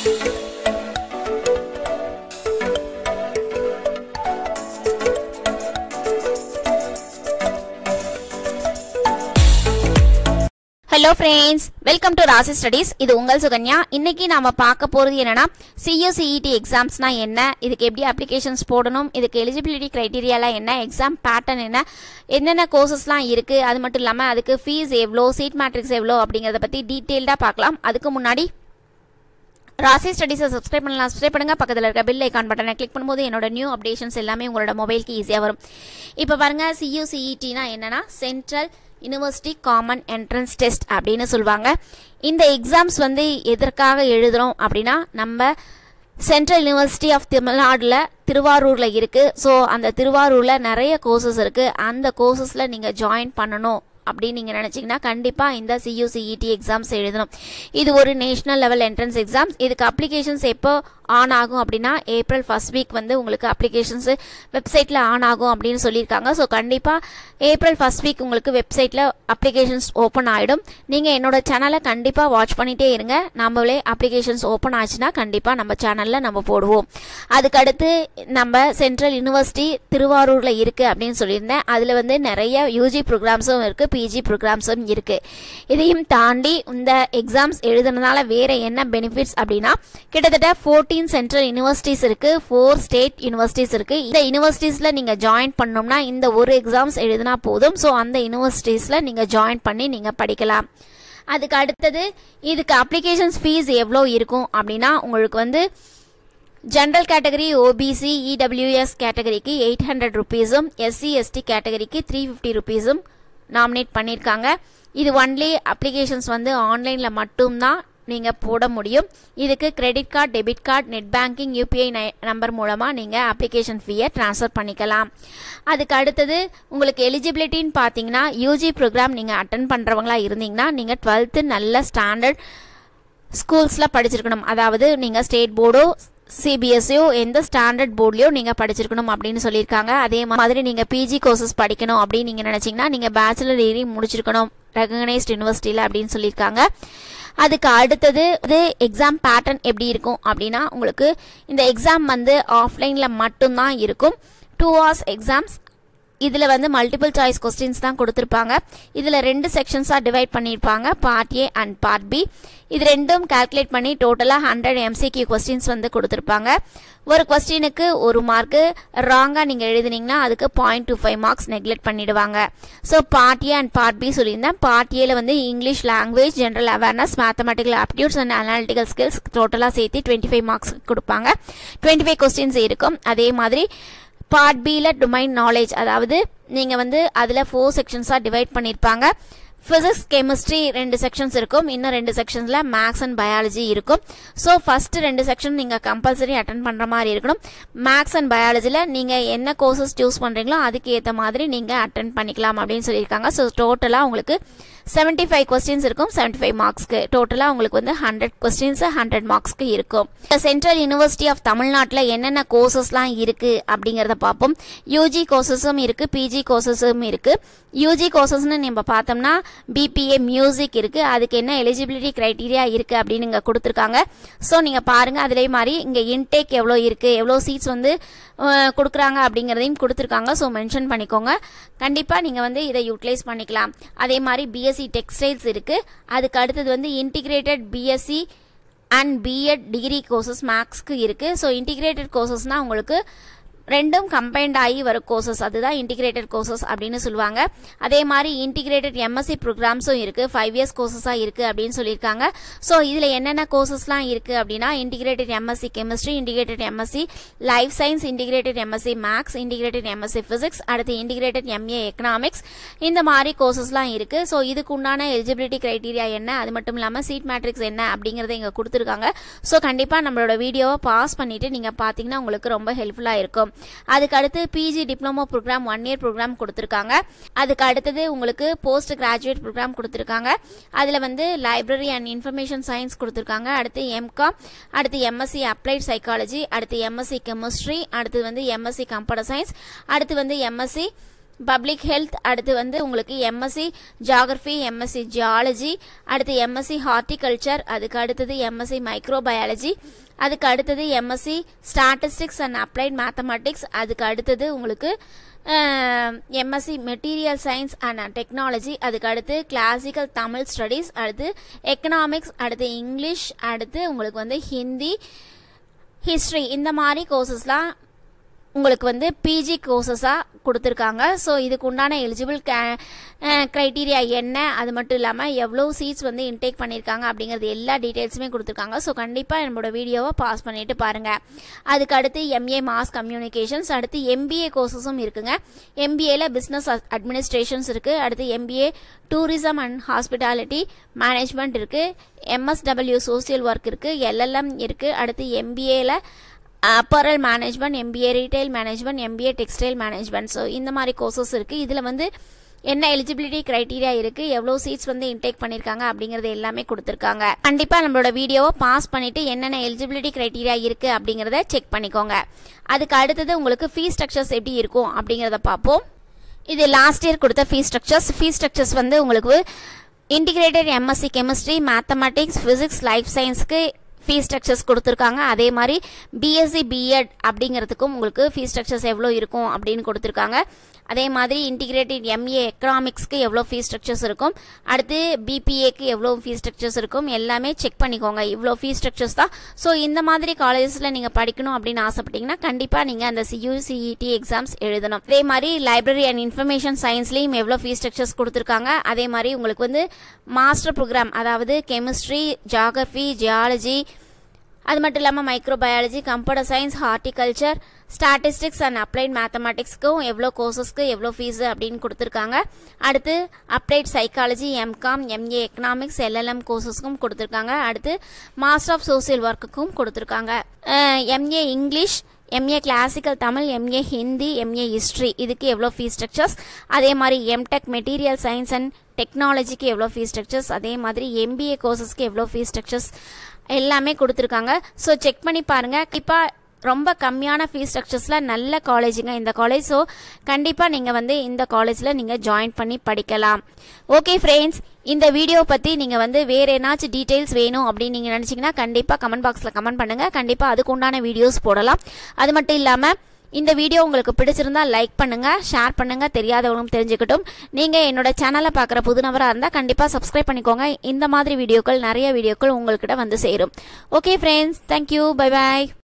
hello friends welcome to Rasi studies இது உங்கள் சுகன்யா இன்னைக்கு நாம பார்க்க போறது என்னன்னா சியூசிஇடி எக்ஸாம்ஸ்னா என்ன இதுக்கு எப்படி அப்ளிகேஷன்ஸ் போடணும் இதுக்கு எலிஜிபிலிட்டி கிரைட்டீரியாலாம் என்ன எக்ஸாம் பேட்டர்ன் என்ன என்னென்ன கோர்சஸ்லாம் இருக்கு அது மட்டும் இல்லாமல் அதுக்கு ஃபீஸ் எவ்வளோ சீட் மேட்ரிக்ஸ் எவ்வளோ அப்படிங்கிறத பற்றி டீட்டெயில்டாக பார்க்கலாம் அதுக்கு முன்னாடி ராசி ஸ்டடீஸை சப்ஸ்கிரைப் பண்ணலாம் சப்ஸ்கிரைப் பண்ணுங்க பக்கத்தில் இருக்க பில் ஐக்கான் பட்டனை கிளிக் பண்ணும்போது என்னோட நியூ அப்டேஷன்ஸ் எல்லாமே உங்களோட மொபைலுக்கு ஈஸியாக வரும் இப்போ பாருங்க சியூசிஇடினா என்னன்னா central university common entrance test அப்படின்னு சொல்லுவாங்க இந்த எக்ஸாம்ஸ் வந்து எதற்காக எழுதுறோம் அப்படின்னா நம்ம சென்ட்ரல் யுனிவர்சிட்டி ஆஃப் தமிழ்நாடுல திருவாரூரில் இருக்குது ஸோ அந்த திருவாரூரில் நிறைய கோர்சஸ் இருக்குது அந்த கோர்சஸில் நீங்கள் ஜாயின் பண்ணணும் அப்படின்னு நீங்கள் நினச்சிங்கன்னா கண்டிப்பாக இந்த சியூசிஇடி எக்ஸாம்ஸ் எழுதணும் இது ஒரு நேஷனல் லெவல் என்ட்ரன்ஸ் எக்ஸாம்ஸ் இதுக்கு அப்ளிகேஷன்ஸ் எப்போ ஆன் ஆகும் அப்படின்னா ஏப்ரல் ஃபர்ஸ்ட் வீக் வந்து உங்களுக்கு அப்ளிகேஷன்ஸ் வெப்சைட்டில் ஆன் ஆகும் அப்படின்னு சொல்லியிருக்காங்க ஸோ கண்டிப்பாக ஏப்ரல் ஃபர்ஸ்ட் வீக் உங்களுக்கு வெப்சைட்டில் அப்ளிகேஷன்ஸ் ஓப்பன் ஆகிடும் நீங்கள் என்னோட சேனலை கண்டிப்பாக வாட்ச் பண்ணிகிட்டே இருங்க நம்மளே அப்ளிகேஷன்ஸ் ஓப்பன் ஆச்சுன்னா கண்டிப்பாக நம்ம சேனலில் நம்ம போடுவோம் அதுக்கடுத்து நம்ம சென்ட்ரல் யூனிவர்சிட்டி திருவாரூரில் இருக்குது அப்படின்னு சொல்லியிருந்தேன் அதில் வந்து நிறைய யூஜி ப்ரோக்ராம்ஸும் இருக்குது பிஜி ப்ரோக்ராம்ஸும் இருக்குது இதையும் தாண்டி இந்த எக்ஸாம்ஸ் எழுதுனதுனால வேற என்ன பெனிஃபிட்ஸ் அப்படின்னா கிட்டத்தட்ட ஃபோர்டீன் சென்ட்ரல் யூனிவர்சிட்டிஸ் இருக்கு ஃபோர் ஸ்டேட் யூனிவர்சிட்டிஸ் இருக்கு இந்த யூனிவர்சிட்டிஸ்ல நீங்க ஜாயின் பண்ணோம்னா இந்த ஒரு எக்ஸாம்ஸ் எழுதினா போதும் ஸோ அந்த யூனிவர்சிட்டிஸ்ல நீங்க ஜாயின் பண்ணி நீங்க படிக்கலாம் அதுக்கு அடுத்தது இதுக்கு அப்ளிகேஷன்ஸ் ஃபீஸ் எவ்வளோ இருக்கும் அப்படின்னா உங்களுக்கு வந்து ஜென்ரல் கேட்டகரி ஓபிசி இடபிள்யூஎஸ் கேட்டகரிக்கு எயிட் ஹண்ட்ரட் ருபீஸும் எஸ்சி எஸ்டி கேட்டகரிக்கு த்ரீ ஃபிஃப்டி ருபீஸும் நாமினேட் பண்ணியிருக்காங்க இது ஒன்லி அப்ளிகேஷன்ஸ் வந்து ஆன்லைனில் மட்டும்தான் நீங்கள் போட முடியும் இதுக்கு credit card debit card net banking UPI number மூலமாக நீங்கள் அப்ளிகேஷன் ஃபீயை ட்ரான்ஸ்ஃபர் பண்ணிக்கலாம் அதுக்கு அடுத்தது உங்களுக்கு எலிஜிபிலிட்டின்னு பார்த்தீங்கன்னா யூஜி ப்ரோக்ராம் நீங்கள் அட்டன் பண்ணுறவங்களா இருந்தீங்கன்னா நீங்கள் டுவெல்த்து நல்ல ஸ்டாண்டர்ட் ஸ்கூல்ஸில் படிச்சிருக்கணும் அதாவது நீங்கள் ஸ்டேட் போர்டோ சிபிஎஸ்சியோ எந்த ஸ்டாண்டர்ட் போர்ட்லையோ நீங்கள் படிச்சிருக்கணும் அப்படின்னு சொல்லியிருக்காங்க அதே மாதிரி நீங்கள் பிஜி கோர்சஸ் படிக்கணும் அப்படின்னு நீங்கள் நினச்சிங்கன்னா நீங்கள் பேச்சுலர் டிகிரி முடிச்சிருக்கணும் ரெகனைஸ்ட் யூனிவர்சிட்டியில் அப்படின்னு சொல்லியிருக்காங்க அதுக்கு அடுத்தது இது எக்ஸாம் பேட்டர்ன் எப்படி இருக்கும் அப்படின்னா உங்களுக்கு இந்த எக்ஸாம் வந்து ஆஃப்லைனில் மட்டும்தான் இருக்கும் டூ ஹவர்ஸ் எக்ஸாம்ஸ் இதில் வந்து மல்டிபிள் சாய்ஸ் கொஸ்டின்ஸ் தான் கொடுத்துருப்பாங்க இதில் ரெண்டு செக்ஷன்ஸாக டிவைட் பண்ணியிருப்பாங்க part A and part B இது ரெண்டும் கால்குலேட் பண்ணி டோட்டலாக ஹண்ட்ரட் எம்சிக்யூ கொஸ்டின்ஸ் வந்து கொடுத்துருப்பாங்க ஒரு கொஸ்டினுக்கு ஒரு மார்க்கு ராங்காக நீங்கள் எழுதுனீங்கன்னா அதுக்கு point two five marks neglect பண்ணிடுவாங்க so part A and part B சொல்லியிருந்தேன் பார்ட் ஏல வந்து English language general awareness mathematical aptitudes and analytical skills டோட்டலாக சேர்த்து டுவெண்ட்டி ஃபைவ் மார்க்ஸ் கொடுப்பாங்க டுவெண்ட்டி ஃபைவ் கொஸ்டின்ஸ் இருக்கும் அதே மாதிரி பார்ட் பியில் டொமைன் நாலேஜ் அதாவது நீங்கள் வந்து அதில் ஃபோர் செக்ஷன்ஸாக டிவைட் பண்ணியிருப்பாங்க ஃபிசிக்ஸ் கெமிஸ்ட்ரி ரெண்டு செக்ஷன்ஸ் இருக்கும் இன்னும் ரெண்டு செக்ஷன்ஸில் மேக்ஸ் அண்ட் பயாலஜி இருக்கும் ஸோ ஃபர்ஸ்ட் ரெண்டு செக்ஷன் நீங்கள் கம்பல்சரி அட்டன் பண்ணுற மாதிரி இருக்கணும் மேக்ஸ் அண்ட் பயாலஜியில் நீங்கள் என்ன கோர்சஸ் சூஸ் பண்ணுறீங்களோ அதுக்கு ஏற்ற மாதிரி நீங்கள் அட்டன் பண்ணிக்கலாம் அப்படின்னு சொல்லியிருக்காங்க ஸோ டோட்டலாக உங்களுக்கு செவன்ட்டி ஃபைவ் கொஸ்டின்ஸ் இருக்கும் செவன்ட்டி ஃபைவ் மார்க்ஸ்க்கு டோட்டலாக உங்களுக்கு வந்து ஹண்ட்ரட் கொஸ்டின்ஸ் ஹண்ட்ரட் மார்க்ஸ்க்கு இருக்கும் சென்ட்ரல் யூனிவர்சிட்டி ஆஃப் தமிழ்நாட்டில் என்னென்ன கோர்சஸ்லாம் இருக்குது அப்படிங்கிறத பார்ப்போம் யூஜி கோர்சஸும் இருக்குது பிஜி கோர்சஸும் இருக்குது யூஜி கோர்சஸ்னு நம்ம பார்த்தோம்னா பிபிஏ மியூசிக் இருக்குது அதுக்கு என்ன எலிஜிபிலிட்டி க்ரைட்டீரியா இருக்குது அப்படின்னு இங்கே கொடுத்துருக்காங்க ஸோ நீங்கள் பாருங்கள் அதிலே மாதிரி இங்கே இன்டேக் எவ்வளோ இருக்குது எவ்வளோ சீட்ஸ் வந்து கொடுக்குறாங்க அப்படிங்கிறதையும் கொடுத்துருக்காங்க ஸோ மென்ஷன் பண்ணிக்கோங்க கண்டிப்பாக நீங்கள் வந்து இதை யூட்டிலைஸ் பண்ணிக்கலாம் அதே மாதிரி பிஎஸ்சி டெக்ஸ்டைல்ஸ் இருக்குது அதுக்கு அடுத்தது வந்து integrated BSc and BEd degree courses மேக்ஸ்க்கு இருக்குது ஸோ இன்டிகிரேட்டட் கோர்சஸ்னால் உங்களுக்கு ரெண்டும் கம்பைன்ட் ஆகி வர கோர்சஸ் அதுதான் இன்டிகிரேட்டட் கோர்சஸ் அப்படின்னு சொல்லுவாங்க அதே மாதிரி இன்டிகிரேட்டட் எம்எஸ்சி ப்ரோக்ராம்ஸும் இருக்கு ஃபைவ் இயர்ஸ் கோர்சஸாக இருக்கு அப்படின்னு சொல்லியிருக்காங்க ஸோ இதில் என்னென்ன கோர்சஸ்லாம் இருக்கு அப்படின்னா integrated MSc chemistry integrated MSc life science integrated MSc maths integrated MSc physics அடுத்து இன்டிகிரேட்டட் எம்ஏ எக்கனாமிக்ஸ் இந்த மாதிரி கோர்சஸ்லாம் இருக்கு ஸோ இதுக்கு உண்டான எலிஜிபிலிட்டி கிரைட்டீரியா என்ன அது மட்டும் இல்லாமல் சீட் மேட்ரிக்ஸ் என்ன அப்படிங்கறத இங்கே கொடுத்துருக்காங்க ஸோ கண்டிப்பாக நம்மளோட வீடியோவை பாஸ் பண்ணிட்டு நீங்கள் பார்த்தீங்கன்னா உங்களுக்கு ரொம்ப ஹெல்ப்ஃபுல்லாக இருக்கும் அதுக்கு அடுத்து PG diploma program one year program கொடுத்துருக்காங்க அதுக்கு அடுத்தது உங்களுக்கு போஸ்ட் கிராஜுவேட் ப்ரோக்ராம் கொடுத்துருக்காங்க அதில் வந்து லைப்ரரி அண்ட் இன்ஃபர்மேஷன் சயின்ஸ் கொடுத்துருக்காங்க அடுத்து எம்காம் அடுத்து எம்எஸ்சி அப்ளைட் சைக்காலஜி அடுத்து எம்எஸ்சி கெமிஸ்ட்ரி அடுத்து வந்து எம்எஸ்சி கம்ப்யூட்டர் சயின்ஸ் அடுத்து வந்து எம்எஸ்சி பப்ளிக் ஹெல்த் அடுத்து வந்து உங்களுக்கு எம்எஸ்சி ஜியாகிரஃபி எம்எஸ்சி ஜியாலஜி அடுத்து எம்எஸ்சி ஹார்டிகல்ச்சர் அதுக்கு அடுத்தது எம்எஸ்சி மைக்ரோபயாலஜி அதுக்கு அடுத்தது MSc statistics and applied mathematics அதுக்கு அடுத்தது உங்களுக்கு MSc material science and technology அதுக்கு அடுத்து கிளாசிக்கல் தமிழ் ஸ்டடீஸ் அடுத்து எக்கனாமிக்ஸ் அடுத்து இங்கிலீஷ் அடுத்து உங்களுக்கு வந்து ஹிந்தி ஹிஸ்ட்ரி இந்த மாதிரி கோர்சஸ்லாம் உங்களுக்கு வந்து பிஜி கோர்சஸாக கொடுத்துருக்காங்க ஸோ இதுக்கு உண்டான எலிஜிபிள் க்ரைட்டீரியா என்ன அது மட்டும் இல்லாமல் எவ்வளோ சீட்ஸ் வந்து இன்டேக் பண்ணியிருக்காங்க அப்படிங்கிறது எல்லா டீட்டெயில்ஸுமே கொடுத்துருக்காங்க ஸோ கண்டிப்பாக என்னோட வீடியோவை பாஸ் பண்ணிட்டு பாருங்கள் அதுக்கு அடுத்து எம்ஏ மாஸ் கம்யூனிகேஷன்ஸ் அடுத்து எம்பிஏ கோர்சஸும் இருக்குங்க எம்பிஏல பிஸ்னஸ் அட்மினிஸ்ட்ரேஷன்ஸ் இருக்குது அடுத்து MBA tourism and hospitality management இருக்குது எம்எஸ்டபிள்யூ சோசியல் ஒர்க் இருக்குது எல்எல்எம் இருக்குது அடுத்து எம்பிஏல apparel management MBA retail management MBA textile management so இந்த மாதிரி கோர்சஸ் இருக்குது இதில் வந்து என்ன எலிஜிபிலிட்டி கிரைட்டீரியா இருக்கு எவ்வளவு சீட்ஸ் வந்து இன்டேக் பண்ணிருக்காங்க அப்படிங்கறது எல்லாமே கொடுத்துருக்காங்க கண்டிப்பா நம்மளோட வீடியோவை பாஸ் பண்ணிட்டு என்னென்ன எலிஜிபிலிட்டி கிரைட்டீரியா இருக்கு அப்படிங்கறத செக் பண்ணிக்கோங்க அதுக்கு அடுத்தது உங்களுக்கு ஃபீஸ் ஸ்ட்ரக்சர்ஸ் எப்படி இருக்கும் அப்படிங்கறத பார்ப்போம் இது லாஸ்ட் இயர் கொடுத்த ஃபீஸ் ஸ்ட்ரக்சர்ஸ் ஃபீஸ் ஸ்ட்ரக்சர்ஸ் வந்து உங்களுக்கு integrated MSc chemistry mathematics physics life சயின்ஸ்க்கு ஃபீஸ் ஸ்ட்ரக்சர்ஸ் கொடுத்துருக்காங்க அதே மாதிரி பிஎஸ்சி பிஎட் அப்படிங்கிறதுக்கும் உங்களுக்கு ஃபீஸ் ஸ்ட்ரக்சர்ஸ் எவ்வளோ இருக்கும் அப்படின்னு கொடுத்துருக்காங்க அதே மாதிரி இன்டிகிரேட்டட் எம்ஏ எக்கனாமிக்ஸ்க்கு எவ்வளோ ஃபீஸ் ஸ்ட்ரக்சர்ஸ் இருக்கும் அடுத்து பிபிஏக்கு எவ்வளோ ஃபீஸ் ஸ்ட்ரக்சர்ஸ் இருக்கும் எல்லாமே செக் பண்ணிக்கோங்க இவ்வளோ ஃபீஸ் ஸ்ட்ரக்சர்ஸ் தான் ஸோ இந்த மாதிரி காலேஜஸில் நீங்கள் படிக்கணும் அப்படின்னு ஆசைப்பட்டீங்கன்னா கண்டிப்பாக நீங்கள் அந்த சியூசிஇடி எக்ஸாம்ஸ் எழுதணும் அதே மாதிரி லைப்ரரி அண்ட் இன்ஃபர்மேஷன் சயின்ஸ்லேயும் எவ்வளோ ஃபீஸ் ஸ்ட்ரக்சர்ஸ் கொடுத்துருக்காங்க அதே மாதிரி உங்களுக்கு வந்து மாஸ்டர் ப்ரோக்ராம் அதாவது கெமிஸ்ட்ரி ஜாகிரஃபி ஜியாலஜி அது மட்டும் இல்லாமல் microbiology computer science horticulture statistics and applied மேத்தமெட்டிக்ஸ்க்கும் எவ்வளோ கோர்சஸ்க்கு எவ்வளோ ஃபீஸ் அப்படின்னு கொடுத்துருக்காங்க அடுத்து applied psychology MCom MA economics LLM கோர்சஸ்க்கும் கொடுத்துருக்காங்க அடுத்து மாஸ்டர் ஆஃப் சோசியல் ஒர்க்குக்கும் கொடுத்துருக்காங்க MA English MA classical Tamil MA Hindi MA history இதுக்கு எவ்வளோ ஃபீஸ் ஸ்ட்ரக்சர்ஸ் அதே மாதிரி எம்டெக் மெட்டீரியல் சயின்ஸ் அண்ட் டெக்னாலஜிக்கு எவ்வளோ ஃபீஸ் ஸ்ட்ரக்சர்ஸ் அதே மாதிரி எம்பிஏ கோர்சஸ்க்கு எவ்வளோ ஃபீஸ் ஸ்ட்ரக்சர்ஸ் எல்லாமே கொடுத்துருக்காங்க ஸோ செக் பண்ணி பாருங்க இப்போ ரொம்ப கம்மியான ஃபீஸ் ஸ்ட்ரக்சர்ஸில் நல்ல காலேஜுங்க இந்த காலேஜ் ஸோ கண்டிப்பாக நீங்கள் வந்து இந்த காலேஜில் நீங்கள் ஜாயின் பண்ணி படிக்கலாம் ஓகே ஃப்ரெண்ட்ஸ் இந்த வீடியோ பற்றி நீங்கள் வந்து வேறு ஏதாச்சும் டீட்டெயில்ஸ் வேணும் அப்படின்னு நீங்கள் நினச்சிங்கன்னா கண்டிப்பாக கமெண்ட் பாக்ஸில் கமெண்ட் பண்ணுங்கள் கண்டிப்பாக அதுக்கு உண்டான வீடியோஸ் போடலாம் அது மட்டும் இல்லாமல் இந்த வீடியோ உங்களுக்கு பிடிச்சிருந்தா லைக் பண்ணுங்க ஷேர் பண்ணுங்க தெரியாதவங்களும் தெரிஞ்சுக்கட்டும் நீங்க என்னோட சேனலை பார்க்குற புது நபரா இருந்தா கண்டிப்பா சப்ஸ்கிரைப் பண்ணிக்கோங்க இந்த மாதிரி வீடியோக்கள் நிறைய வீடியோக்கள் உங்கள்கிட்ட வந்து சேரும் ஓகே ஃப்ரெண்ட்ஸ் தேங்க்யூ பை பாய்